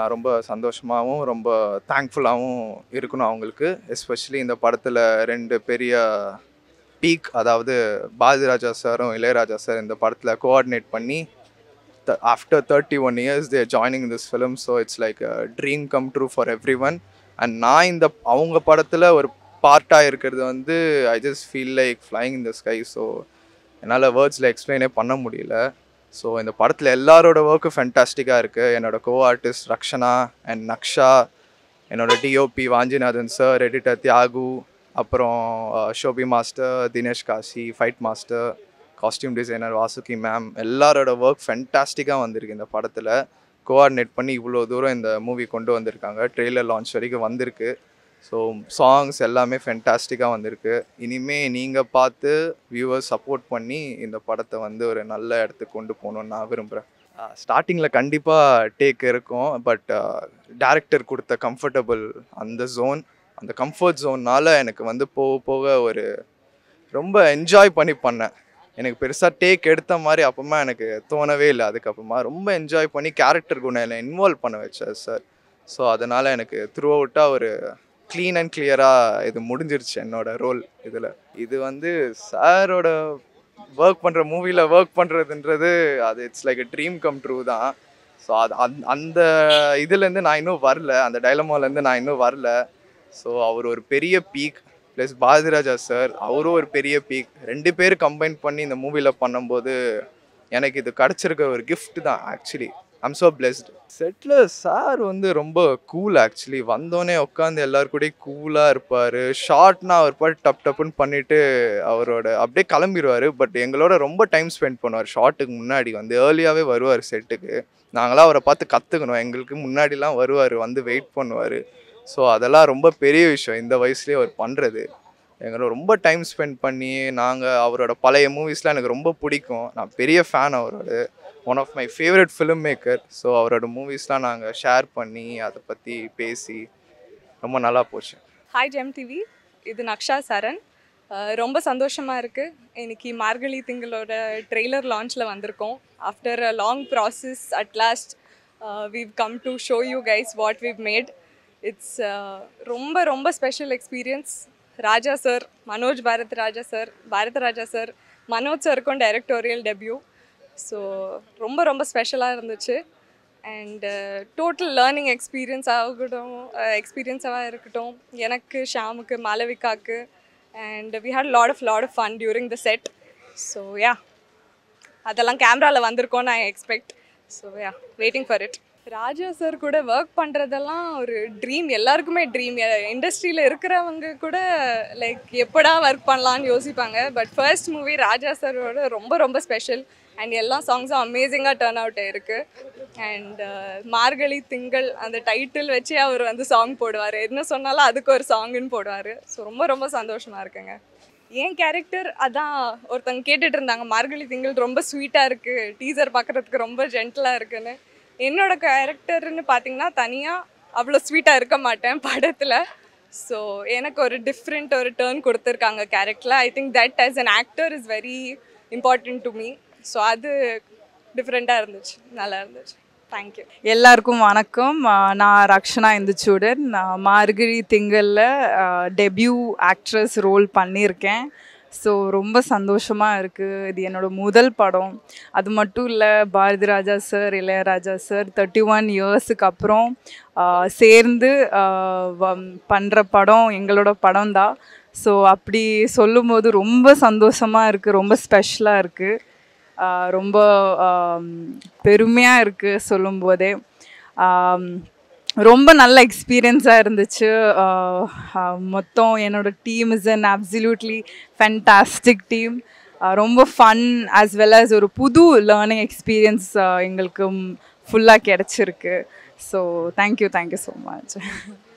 நான் ரொம்ப சந்தோஷமாகவும் ரொம்ப தேங்க்ஃபுல்லாகவும் இருக்கணும் அவங்களுக்கு எஸ்பெஷலி இந்த படத்தில் ரெண்டு பெரிய பீக் அதாவது பாரதிராஜா சாரும் இளையராஜா சார் இந்த படத்தில் கோஆர்டினேட் பண்ணி after thirty one years there joining this film so it's like dream come true for everyone and நான் இந்த அவங்க படத்தில் ஒரு பார்ட்டாக இருக்கிறது வந்து I just feel like flying in the sky so என்னால் வேர்ட்ஸில் எக்ஸ்பிளைனே பண்ண முடியல ஸோ இந்த படத்தில் எல்லாரோட ஒர்க்கும் ஃபென்டாஸ்டிக்காக இருக்குது என்னோட co artist Rakshana and Naksha என்னோட DOP Vanchinathan sir editor Thiyagu அப்புறம் அஹ், Shobi master Dinesh Kasi fight master costume designer Vasuki ma'am எல்லாரோட ஒர்க் ஃபென்டாஸ்டிக்காக வந்திருக்கு இந்த படத்தில் கோஆர்டினேட் பண்ணி இவ்வளோ தூரம் இந்த மூவி கொண்டு வந்திருக்காங்க ட்ரெய்லர் லான்ச் வரைக்கும் வந்திருக்கு ஸோ சாங்ஸ் எல்லாமே ஃபென்டாஸ்டிக்காக வந்திருக்கு இனிமே நீங்கள் பார்த்து வியூவர்ஸ் சப்போர்ட் பண்ணி இந்த படத்தை வந்து ஒரு நல்ல இடத்துக்கு கொண்டு போகணுன்னு நான் விரும்புகிறேன் ஸ்டார்டிங்கில் கண்டிப்பாக டேக் இருக்கும் பட் டேரக்டர் கொடுத்த கம்ஃபர்டபுள் அந்த ஜோன் அந்த கம்ஃபர்ட் ஜோன்னால் எனக்கு வந்து போக போக ஒரு ரொம்ப என்ஜாய் பண்ணி பண்ணேன் எனக்கு பெருசாக டேக் எடுத்த மாதிரி அப்பமா எனக்கு தோணவே இல்லை அதுக்கப்புறமா ரொம்ப என்ஜாய் பண்ணி கேரக்டர் குணம் என்னை இன்வால்வ் பண்ண வச்சார் சார் ஸோ அதனால் எனக்கு த்ரூ அவுட்டாக ஒரு க்ளீன் அண்ட் கிளியராக இது முடிஞ்சிருச்சு என்னோட ரோல் இதில் இது வந்து சாரோட ஒர்க் பண்ணுற மூவியில் ஒர்க் பண்ணுறதுன்றது அது it's like a dream come true தான் ஸோ அது அந் அந்த இதுலேருந்து நான் இன்னும் வரல அந்த டைலமாலேருந்து நான் இன்னும் வரல ஸோ அவர் ஒரு பெரிய பீக் ப்ளஸ் பாரதிராஜா சார் அவரும் ஒரு பெரிய பீக் ரெண்டு பேர் கம்பைன் பண்ணி இந்த மூவியில் பண்ணும்போது எனக்கு இது கிடச்சிருக்க ஒரு gift தான் ஆக்சுவலி ஐம் ஸோ பிளெஸ்ட் செட்டில் சார் வந்து ரொம்ப கூல் ஆக்சுவலி வந்தோடனே உட்காந்து எல்லார் கூடயும் கூலாக இருப்பார் ஷார்ட்னா அவர் பாட்டு டப் டப்புன்னு பண்ணிட்டு அவரோட அப்படியே கிளம்பிடுவார் பட் எங்களோட ரொம்ப டைம் ஸ்பெண்ட் பண்ணுவார் ஷார்ட்டுக்கு முன்னாடி வந்து ஏர்லியாகவே வருவார் செட்டுக்கு நாங்களாம் அவரை பார்த்து கற்றுக்கணும் எங்களுக்கு முன்னாடிலாம் வருவார் வந்து வெயிட் பண்ணுவார் ஸோ அதெல்லாம் ரொம்ப பெரிய விஷயம் இந்த வயசுலேயே அவர் பண்ணுறது எங்களோட ரொம்ப டைம் ஸ்பெண்ட் பண்ணி நாங்கள் அவரோட பழைய மூவிஸ்லாம் எனக்கு ரொம்ப பிடிக்கும் நான் பெரிய ஃபேன் அவரோட one of my favourite filmmaker so அவரோட மூவிஸ்லாம் நாங்கள் ஷேர் பண்ணி அதை பற்றி பேசி ரொம்ப நல்லா போச்சு ஹாய் ஜெம் டிவி இது நக்ஷா சரண் அஹ் ரொம்ப சந்தோஷமாக இருக்குது இன்னைக்கு மார்கழி திங்களோட ட்ரெய்லர் லான்ச்சில் வந்திருக்கோம் after a long process at last we've come to show you guys what we've made it's ரொம்ப ரொம்ப special experience Raja sir Manoj Bharath Raja sir Bharatha Raja sir Manoj சாருக்கும் டைரக்டோரியல் டெபியூ ஸோ ரொம்ப ரொம்ப ஸ்பெஷலாக இருந்துச்சு அண்ட் டோட்டல் லேர்னிங் எக்ஸ்பீரியன்ஸ் ஆகட்டும் எக்ஸ்பீரியன்ஸாக இருக்கட்டும் எனக்கு ஷாமுக்கு மாளவிகாக்கு and we had lot of lot of fun during the set so yeah அதெல்லாம் கேமராவில் வந்திருக்கோம் நான் expect so yeah waiting for it Raja sir கூட ஒர்க் பண்ணுறதெல்லாம் ஒரு ட்ரீம் எல்லாருக்குமே ட்ரீம் இண்டஸ்ட்ரியில் இருக்கிறவங்க கூட லைக் எப்படா ஒர்க் பண்ணலான்னு யோசிப்பாங்க பட் ஃபர்ஸ்ட் மூவி ராஜா சாரோட ரொம்ப ரொம்ப ஸ்பெஷல் அண்ட் எல்லா சாங்ஸும் அமேசிங்காக டேர்ன் அவுட் ஆயிருக்கு அண்ட் மார்கழி திங்கள் அந்த டைட்டில் வச்சு அவர் வந்து சாங் போடுவார் என்ன சொன்னாலும் அதுக்கு ஒரு சாங்குன்னு போடுவார் ஸோ ரொம்ப ரொம்ப சந்தோஷமாக இருக்குங்க என் கேரக்டர் அதான் ஒருத்தங்க கேட்டுட்டு இருந்தாங்க மார்கழி திங்கள் ரொம்ப ஸ்வீட்டாக இருக்குது டீசர் பார்க்குறதுக்கு ரொம்ப ஜென்டலாக இருக்குன்னு என்னோட கேரக்டர்னு பார்த்தீங்கன்னா தனியாக அவ்வளோ ஸ்வீட்டாக இருக்க மாட்டேன் படத்தில் ஸோ எனக்கு ஒரு டிஃப்ரெண்ட் ஒரு டேர்ன் கொடுத்துருக்காங்க கேரக்டரில் I think that as an actor is very important to me so அது டிஃப்ரெண்ட்டாக இருந்துச்சு நல்லா இருந்துச்சு தேங்க்யூ எல்லாருக்கும் வணக்கம் ஆஹ் நான் ரக்ஷனா இந்துச்சூடன் நான் மார்கழி திங்களில் டெபியூ ஆக்ட்ரஸ் ரோல் பண்ணியிருக்கேன் ஸோ ரொம்ப சந்தோஷமாக இருக்குது இது என்னோடய முதல் படம் அது மட்டும் இல்லை Bharathi Raja sir Ilaiyaraaja sir thirty one இயர்ஸுக்கு அப்புறம் ஆஹ் சேர்ந்து பண்ணுற படம் எங்களோட படம் தான் ஸோ அப்படி சொல்லும்போது ரொம்ப சந்தோஷமாக இருக்குது ரொம்ப ஸ்பெஷலாக இருக்குது ஆஹ் ரொம்ப பெருமையாக இருக்குது சொல்லும்போதே ஆம், ரொம்ப நல்ல எக்ஸ்பீரியன்ஸாக இருந்துச்சு ஆஹ் ஆஹ் மொத்தம் என்னோட team is an absolutely fantastic team ரொம்ப ஃபன் ஆஸ் வெல் as ஒரு புது லேர்னிங் எக்ஸ்பீரியன்ஸ் எங்களுக்கு ஃபுல்லாக கிடச்சிருக்கு so thank you thank you so much